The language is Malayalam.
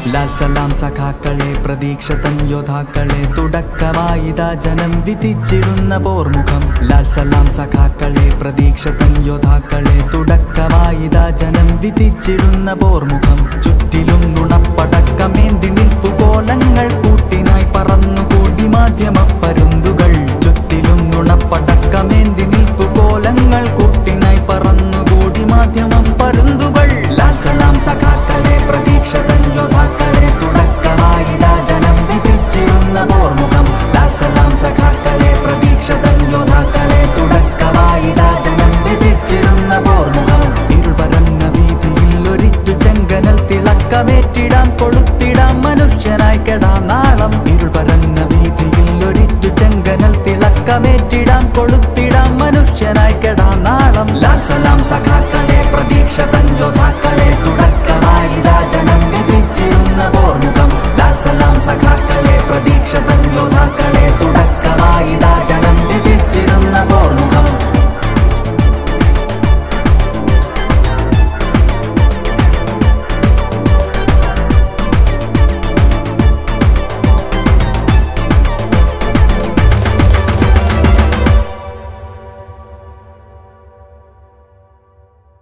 ലാൽ സലാം സഖാക്കളെ പ്രതീക്ഷ തൻ യോദ്ധാക്കളെ തുടക്കമായിതാ ജനം വിധിച്ചിടുന്ന പോർമുഖം ലാൽ സലാം സഖാക്കളെ പ്രതീക്ഷ തൻ യോദ്ധാക്കളെ തുടക്കമായിതാ ജനം വിധിച്ചിടുന്ന പോർമുഖം ചുറ്റിലും നുണ